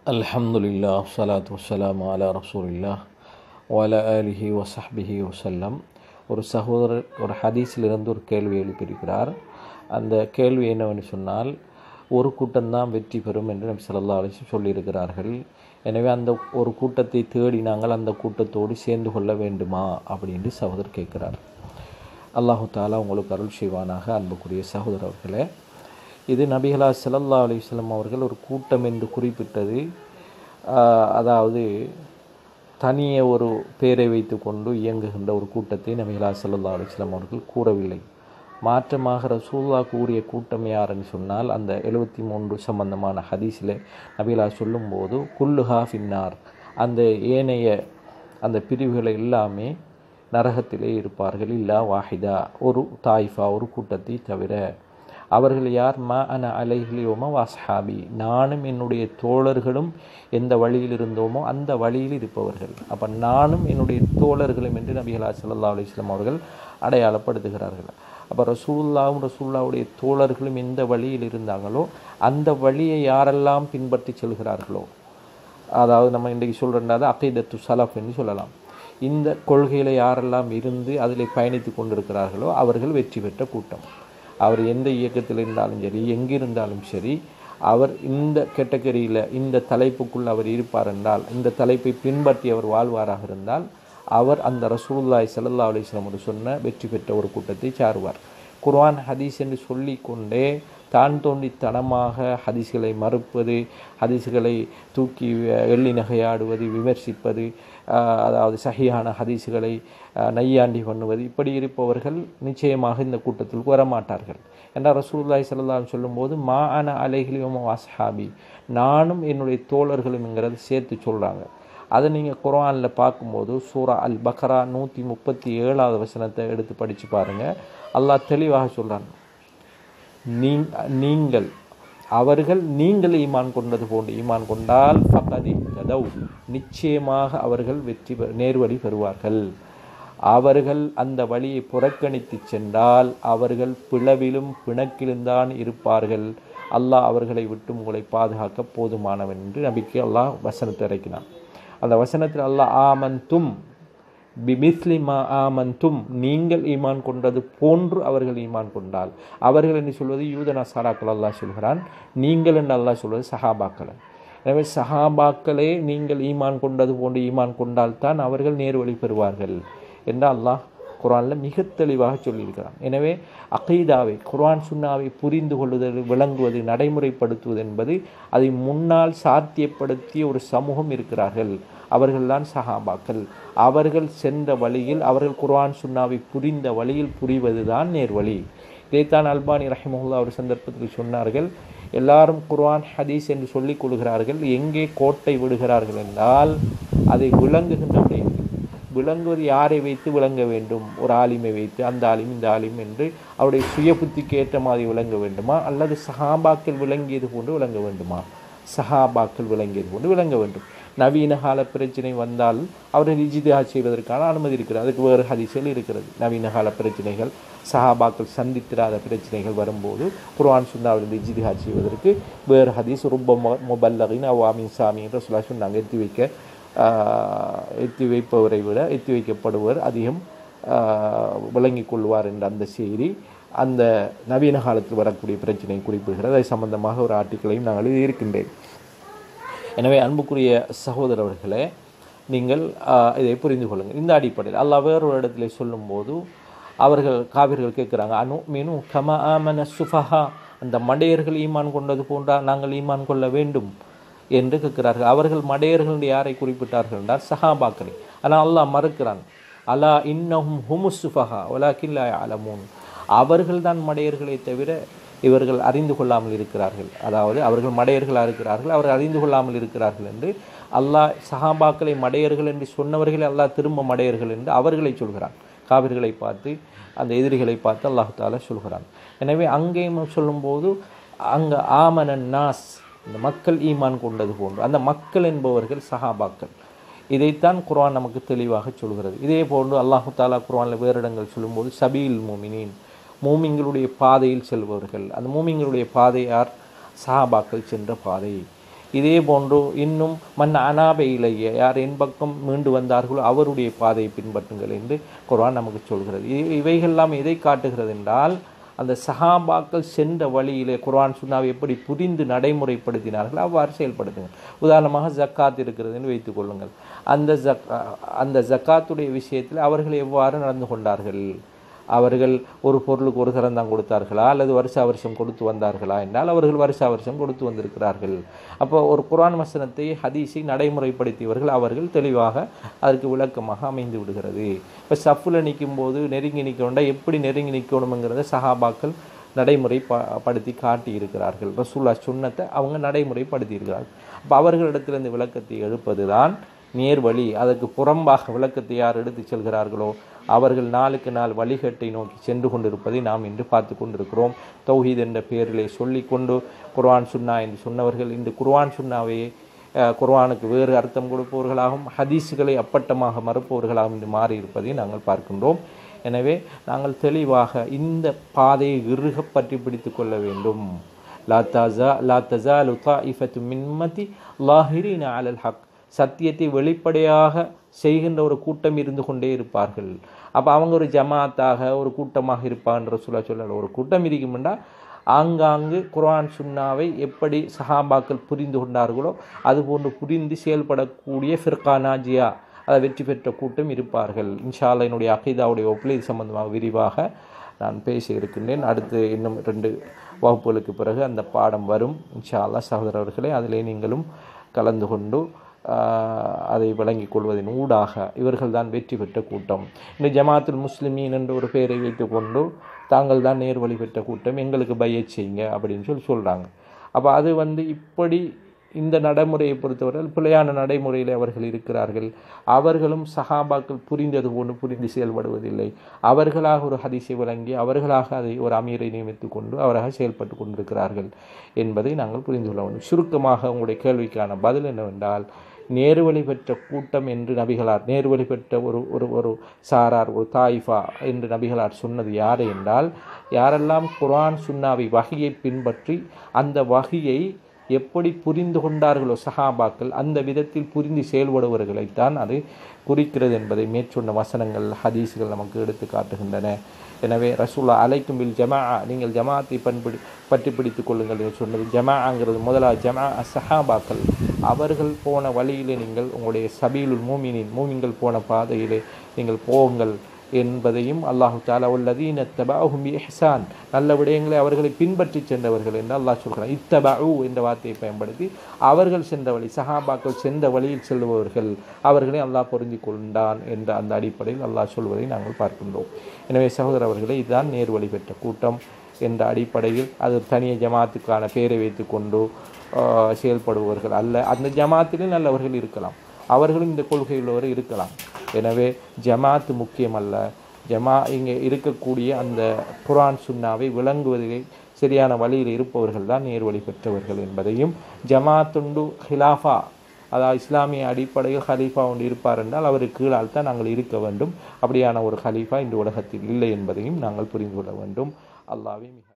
அல்ஹம்துலில்லா சலாத்து வசலாம் அலா ரசூலில்லா வல அலிஹி வசஹ்பிஹி வசல்லம் ஒரு சகோதரர் ஒரு ஹதீஸிலிருந்து ஒரு கேள்வி எழுப்பியிருக்கிறார் அந்த கேள்வி என்னவென்று சொன்னால் ஒரு கூட்டம்தான் வெற்றி பெறும் என்று நபி ஸல்லல்லாஹு அலைஹி வஸல்லம் சொல்லியிருக்கிறார்கள் எனவே அந்த ஒரு கூட்டத்தை தேடி நாங்கள் அந்த கூட்டத்தோடு சேர்ந்து கொள்ள வேண்டுமா அப்படின்னு சகோதரர் கேட்கிறார் அல்லாஹு தாலா உங்களுக்கு அருள் செய்வானாக அன்புக்குரிய சகோதரர்களே இது நபிகளா ஸல்லல்லாஹு அலைஹி வஸல்லம் அவர்கள் ஒரு கூட்டம் என்று குறிப்பிட்டது ஆஹ், அதாவது தனியே ஒரு பேரை வைத்துக்கொண்டு இயங்குகின்ற ஒரு கூட்டத்தை நபிகளா ஸல்லல்லாஹு அலைஹி வஸல்லம் அவர்கள் கூறவில்லை மாற்றமாக ரசூல்லா கூறிய கூட்டம் யாருன்னு சொன்னால் அந்த எழுபத்தி மூன்று சம்பந்தமான ஹதீஸில் நபிகளா சொல்லும்போது குல்லுஹா ஃபின்னார் அந்த ஏனைய அந்த பிரிவுகளை எல்லாமே நரகத்திலே இருப்பார்கள் இல்லா வாஹிதா ஒரு தாய்ஃபா ஒரு கூட்டத்தை தவிர அவர்கள் யார் ம அன அலைஹிலியோமோ வாஸ்ஹாபி நானும் என்னுடைய தோழர்களும் எந்த வழியில் இருந்தோமோ அந்த வழியில் இருப்பவர்கள் அப்போ நானும் என்னுடைய தோழர்களும் என்று நபிகளா ஸல்லல்லாஹு அலைஹி வஸல்லம் அவர்கள் அடையாளப்படுத்துகிறார்கள் அப்போ ரசூல்லாவும் ரசூல்லாவுடைய தோழர்களும் எந்த வழியில் இருந்தாங்களோ அந்த வழியை யாரெல்லாம் பின்பற்றி செல்கிறார்களோ அதாவது நம்ம இன்றைக்கு சொல்கிறோம்னா அகைதத்து சலஃப் என்று சொல்லலாம் இந்த கொள்கையில் யாரெல்லாம் இருந்து அதில் பயணித்து கொண்டிருக்கிறார்களோ அவர்கள் வெற்றி பெற்ற கூட்டம் அவர் எந்த இயக்கத்தில் இருந்தாலும் சரி எங்கிருந்தாலும் சரி அவர் இந்த கேட்டகரியில் இந்த தலைப்புக்குள் அவர் இருப்பார் என்றால் இந்த தலைப்பை பின்பற்றி அவர் வாழ்வாராக இருந்தால் அவர் அந்த ரசூலுல்லாஹி ஸல்லல்லாஹு அலைஹி வஸல்லம் சொன்ன வெற்றி பெற்ற ஒரு கூட்டத்தை சாருவார் குர்ஆன் ஹதீஸ் என்று சொல்லிக்கொண்டே தான் தோண்டித்தனமாக ஹதீஸ்களை மறுப்பது ஹதீஸ்களை தூக்கி அஹ், எள்ளி நகையாடுவது விமர்சிப்பது ஆஹ், அதாவது சஹியான ஹதீஸ்களை ஆஹ், நையாண்டி பண்ணுவது இப்படி இருப்பவர்கள் நிச்சயமாக இந்த கூட்டத்திற்கு வரமாட்டார்கள் என்றால் ரசூலுல்லாஹி ஸல்லல்லாஹு அலைஹி சொல்லும்போது மா அன அலைஹிலியும் வாஸ்ஹாபி நானும் என்னுடைய தோழர்களும்ங்கிறது சேர்த்து சொல்கிறாங்க அதை நீங்கள் குர்ஆனில் பார்க்கும்போது சூரா அல் பக்ரா நூற்றி முப்பத்தி ஏழாவது வசனத்தை எடுத்து படித்து பாருங்கள் அல்லாஹ் தெளிவாக சொல்கிறான் நீ நீங்கள் அவர்கள் நீங்கள் ஈமான் கொண்டது போன்று ஈமான் கொண்டால் ஃபகதி ததவ் நிச்சயமாக அவர்கள் வெற்றி பெ நேர்வழி பெறுவார்கள் அவர்கள் அந்த வழியை புறக்கணித்து சென்றால் அவர்கள் பிளவிலும் பிணக்கிலும் தான் இருப்பார்கள் அல்லாஹ் அவர்களை விட்டு உங்களை பாதுகாக்க போதுமானவன் என்று நபிக்கு அல்லாஹ் வசனத்தை இறக்கினான் அந்த வசனத்தில் அல்லாஹ் ஆமன்தும் பிமிஸ்லி மா ஆமன்தும் நீங்கள் ஈமான் கொண்டது போன்று அவர்கள் ஈமான் கொண்டால் அவர்கள் என்று சொல்வது யூதனா சாராக்கள் அல்லாஹ் சொல்கிறான் நீங்கள் என்று அல்லாஹ் சொல்வது சஹாபாக்களை எனவே சஹாபாக்களே நீங்கள் ஈமான் கொண்டது போன்று ஈமான் கொண்டால்தான் அவர்கள் நேர்வழி பெறுவார்கள் என்று அல்லாஹ் குர்ஆனில் மிக தெளிவாக சொல்லியிருக்கிறான் எனவே அகீதாவை குர்ஆன் சுன்னாவை புரிந்து கொள்ளுதல் விளங்குவது நடைமுறைப்படுத்துவது என்பது அதை முன்னால் சாத்தியப்படுத்திய ஒரு சமூகம் இருக்கிறார்கள் அவர்கள்தான் சஹாபாக்கள் அவர்கள் சென்ற வழியில் அவர்கள் குர்ஆன் சுன்னாவை புரிந்த வழியில் புரிவதுதான் நேர்வழி இதைத்தான் அல்பானி ரஹிமஹுல்லா ஒரு சந்தர்ப்பத்தில் சொன்னார்கள் எல்லாரும் குர்ஆன் ஹதீஸ் என்று சொல்லிக் கொள்கிறார்கள் எங்கே கோட்டை விடுகிறார்கள் என்றால் அதை விளங்குகின்ற விடயங்கள் விளங்குவது யாரை வைத்து விளங்க வேண்டும் ஒரு ஆலிமை வைத்து அந்த ஆலிம் இந்த ஆலிம் என்று அவருடைய சுய புத்திக்கு ஏற்ற மாதிரி விளங்க வேண்டுமா அல்லது சஹாபாக்கள் விளங்கியது போன்று விளங்க வேண்டுமா சஹாபாக்கள் விளங்கியது போன்று விளங்க வேண்டும் நவீன கால பிரச்சனை வந்தால் அவர்கள் இஜிதா செய்வதற்கான அனுமதி இருக்கிறது அதுக்கு வேறு ஹதீஸ்கள் இருக்கிறது நவீன கால பிரச்சனைகள் சஹாபாக்கள் சந்தித்திராத பிரச்சனைகள் வரும்போது குர்ஆன் சுன்னாவிலிருந்து இஜிதிஹா செய்வதற்கு வேறு ஹதீஸ் ரொம்ப முபல்லகின் அவாமின் சாமி என்று சொல்ல சொன்னாங்க எத்தி வைக்க ஆஹ், எத்தி வைப்பவரை விட எத்தி வைக்கப்படுவர் அதிகம் ஆஹ், விளங்கிக் கொள்வார் என்ற அந்த செய்தி அந்த நவீன காலத்தில் வரக்கூடிய பிரச்சனையை குறிப்பிடுகிறது அது சம்பந்தமாக ஒரு ஆர்டிக்கலையும் நான் எழுதி இருக்கின்றேன் எனவே அன்புக்குரிய சகோதரர்களே நீங்கள் ஆஹ், இதை புரிந்து கொள்ளுங்கள் இந்த அடிப்படையில் அல்லாஹ் வேறொரு இடத்துல சொல்லும்போது அவர்கள் காவிர்கள் கேட்குறாங்க அனு மீனு கம ஆமன சுஃபஹா அந்த மடையர்கள் ஈமான் கொண்டது போன்றா நாங்கள் ஈமான் கொள்ள வேண்டும் என்று கேட்கிறார்கள் அவர்கள் மடையர்கள் என்று யாரை குறிப்பிட்டார்கள் என்றால் சஹாபாக்களை ஆனால் அல்லாஹ் மறுக்கிறான் அலா இன்னஹும் ஹுமுஸ் சுஃபஹா வலாக்கின் லா அலமூன் அவர்கள் தான் மடையர்களே தவிர இவர்கள் அறிந்து கொள்ளாமல் இருக்கிறார்கள் அதாவது அவர்கள் மடையர்களாக இருக்கிறார்கள் அவர்கள் அறிந்து கொள்ளாமல் இருக்கிறார்கள் என்று அல்லாஹ் சஹாபாக்களை மடையர்கள் என்று சொன்னவர்களை அல்லாஹ் திரும்ப மடையர்கள் என்று அவர்களை சொல்கிறான் காவிர்களை பார்த்து அந்த எதிரிகளை பார்த்து அல்லாஹ் தாலா சொல்கிறான் எனவே அங்கேயும் சொல்லும்போது அங்கே ஆமனன் நாஸ் இந்த மக்கள் ஈமான் கொண்டது போன்று அந்த மக்கள் என்பவர்கள் சஹாபாக்கள் இதைத்தான் குர்ஆன் நமக்கு தெளிவாக சொல்கிறது இதே போன்று அல்லாஹு தாலா குர்ஆனில் வேறு இடங்கள் சொல்லும்போது சபீல் மூமினின் மூமிங்களுடைய பாதையில் செல்பவர்கள் அந்த மூமிங்களுடைய பாதை யார் சஹாபாக்கள் சென்ற பாதை இதே போன்று இன்னும் மன் அனாபை இலைய யார் என் பக்கம் மீண்டு வந்தார்களோ அவருடைய பாதையை பின்பற்றுங்கள் என்று குர்ஆன் நமக்கு சொல்கிறது இ- இவைகள்லாம் எதை காட்டுகிறது என்றால் அந்த சஹாபாக்கள் சென்ற வழியிலே குர்ஆன் சுன்னாவை எப்படி புரிந்து நடைமுறைப்படுத்தினார்கள் அவ்வாறு செயல்படுத்துங்க உதாரணமாக ஜக்காத் இருக்கிறதுன்னு வைத்துக் கொள்ளுங்கள் அந்த ஜக் அந்த ஜக்காத்துடைய விஷயத்தில் அவர்கள் எவ்வாறு நடந்து கொண்டார்கள் அவர்கள் ஒரு பொருளுக்கு ஒரு தரம் தான் கொடுத்தார்களா அல்லது வருஷா வருஷம் கொடுத்து வந்தார்களா என்றால் அவர்கள் வருஷா வருஷம் கொடுத்து வந்திருக்கிறார்கள் அப்போ ஒரு குர்ஆன் வசனத்தை ஹதீஸை நடைமுறைப்படுத்தியவர்கள் அவர்கள் தெளிவாக அதற்கு விளக்கமாக அமைந்து விடுகிறது இப்போ சஃப்பில் நிற்கும் போது நெருங்கி நிற்கணும்டா எப்படி நெருங்கி நிற்கணுங்கிறத சஹாபாக்கள் நடைமுறை ப படுத்தி காட்டி இருக்கிறார்கள் ரசூல்லா சுன்னத்தை அவங்க நடைமுறைப்படுத்தி இருக்கிறார்கள் அப்போ அவர்களிடத்தில் இந்த விளக்கத்தை எழுப்பது தான் நேர்வழி அதற்கு புறம்பாக விளக்கத்தை யார் எடுத்துச் செல்கிறார்களோ அவர்கள் நாளுக்கு நாள் வழிகட்டை நோக்கி சென்று கொண்டிருப்பதை நாம் இன்று பார்த்து கொண்டிருக்கிறோம் தௌஹீத் என்ற பெயரிலே சொல்லிக்கொண்டு குர்ஆன் சுன்னா என்று சொன்னவர்கள் இன்று குர்ஆன் சுன்னாவை அஹ், குர்ஆனுக்கு வேறு அர்த்தம் கொடுப்பவர்களாகவும் ஹதீஸுகளை அப்பட்டமாக மறுப்பவர்களாகவும் இன்று மாறி இருப்பதை நாங்கள் பார்க்கின்றோம் எனவே நாங்கள் தெளிவாக இந்த பாதையை இறுக பற்றி பிடித்து கொள்ள வேண்டும் லா தஸா லா தஸாலு தாயிஃபத்து மின் உம்மத்தி லாஹிரீன அலல் ஹக் சத்தியத்தை வெளிப்படையாக செய்கின்ற ஒரு கூட்டம் இருந்து கொண்டே இருப்பார்கள் அப்போ அவங்க ஒரு ஜமாத்தாக ஒரு கூட்டமாக இருப்பாங்கன்ற சொல்ல சொல்லல ஒரு கூட்டம் இருக்குமெண்டா ஆங்காங்கு குர்ஆன் சுன்னாவை எப்படி சஹாபாக்கள் புரிந்து கொண்டார்களோ அதுபோன்று புரிந்து செயல்படக்கூடிய ஃபிர்கா நாஜியா அதை வெற்றி பெற்ற கூட்டம் இருப்பார்கள் இன்ஷா அல்லாஹ் என்னுடைய அகைதாவுடைய ஒப்பிலை சம்பந்தமாக விரிவாக நான் பேச இருக்கின்றேன் அடுத்து இன்னும் ரெண்டு வகுப்புகளுக்கு பிறகு அந்த பாடம் வரும் இன்ஷா அல்லாஹ் சகோதரர்களே அதிலே நீங்களும் கலந்து கொண்டு ஆஹ், அதை விளங்கிக் கொள்வதன் ஊடாக இவர்கள்தான் வெற்றி பெற்ற கூட்டம் இந்த ஜமாத்துல் முஸ்லிமீன் என்ற ஒரு பெயரை வைத்துக்கொண்டு தாங்கள் தான் நேர்வழி பெற்ற கூட்டம் எங்களுக்கு பையச் செய்யுங்க அப்படின்னு சொல்லி சொல்கிறாங்க அப்போ அது வந்து இப்படி இந்த நடைமுறையை பொறுத்தவரை பிழையான நடைமுறையில் அவர்கள் இருக்கிறார்கள் அவர்களும் சஹாபாக்கள் புரிந்தது போன்று புரிந்து செயல்படுவதில்லை அவர்களாக ஒரு ஹதீஸை வழங்கி அவர்களாக அதை ஒரு அமீரை நியமித்து கொண்டு அவராக செயல்பட்டு கொண்டிருக்கிறார்கள் என்பதை நாங்கள் புரிந்து கொள்ள வேண்டும் சுருக்கமாக உங்களுடைய கேள்விக்கான பதில் என்னவென்றால் நேர்வழி பெற்ற கூட்டம் என்று நபிகளார் நேர்வழி பெற்ற ஒரு ஒரு ஒரு சாரார் ஒரு தாயிஃபா என்று நபிகளார் சொன்னது யார் என்றால் யாரெல்லாம் குர்ஆன் சுன்னாவை வகையை பின்பற்றி அந்த வகையை எப்படி புரிந்து கொண்டார்களோ சஹாபாக்கள் அந்த விதத்தில் புரிந்து செயல்படுபவர்களைத்தான் அது குறிக்கிறது என்பதை மேற்சொன்ன வசனங்கள் ஹதீஸ்கள் நமக்கு எடுத்து காட்டுகின்றன எனவே ரசூல்லா அலைக்கும் பில் ஜமா நீங்கள் ஜமாத்தை பண்படி பற்றி பிடித்துக் கொள்ளுங்கள் என்று சொன்னது ஜமாங்கிறது முதலாவது ஜமா சஹாபாக்கள் அவர்கள் போன வழியிலே நீங்கள் உங்களுடைய சபீலுல் மூமினின் மூமின்கள் போன பாதையிலே நீங்கள் போங்கள் என்பதையும் அல்லாஹு தாலா உள்ளதீன தபாஹும் இஹ்சான் நல்ல விடயங்களை அவர்களை பின்பற்றி சென்றவர்கள் என்று அல்லாஹ் சொல்கிறான் இத்தபாஉ என்ற வார்த்தையை பயன்படுத்தி அவர்கள் சென்ற வழி சஹாபாக்கள் சென்ற வழியில் செல்பவர்கள் அவர்களை அல்லாஹ் பொருந்தி கொண்டான் என்ற அந்த அடிப்படையில் அல்லாஹ் சொல்வதை நாங்கள் பார்க்கின்றோம் எனவே சகோதர அவர்களே இதுதான் நேர்வழி பெற்ற கூட்டம் என்ற அடிப்படையில் அது தனிய ஜமாத்துக்கான பெயரை வைத்துக்கொண்டு ஆஹ், செயல்படுபவர்கள் அல்ல அந்த ஜமாத்திலே நல்லவர்கள் இருக்கலாம் அவர்களும் இந்த கொள்கையுள்ளவர் இருக்கலாம் எனவே ஜமாத்து முக்கியமல்ல ஜமா இங்கே இருக்கக்கூடிய அந்த குர்ஆன் சுன்னாவை விளங்குவதிலே சரியான வழியில் இருப்பவர்கள் தான் நேர்வழி பெற்றவர்கள் என்பதையும் ஜமாத்துண்டு ஹிலாஃபா அதாவது இஸ்லாமிய அடிப்படையில் ஹலீஃபா ஒன்று இருப்பார் என்றால் அவருக்கு கீழால் தான் நாங்கள் இருக்க வேண்டும் அப்படியான ஒரு ஹலீஃபா இந்த உலகத்தில் இல்லை என்பதையும் நாங்கள் புரிந்து கொள்ள வேண்டும் அல்லாவே மிக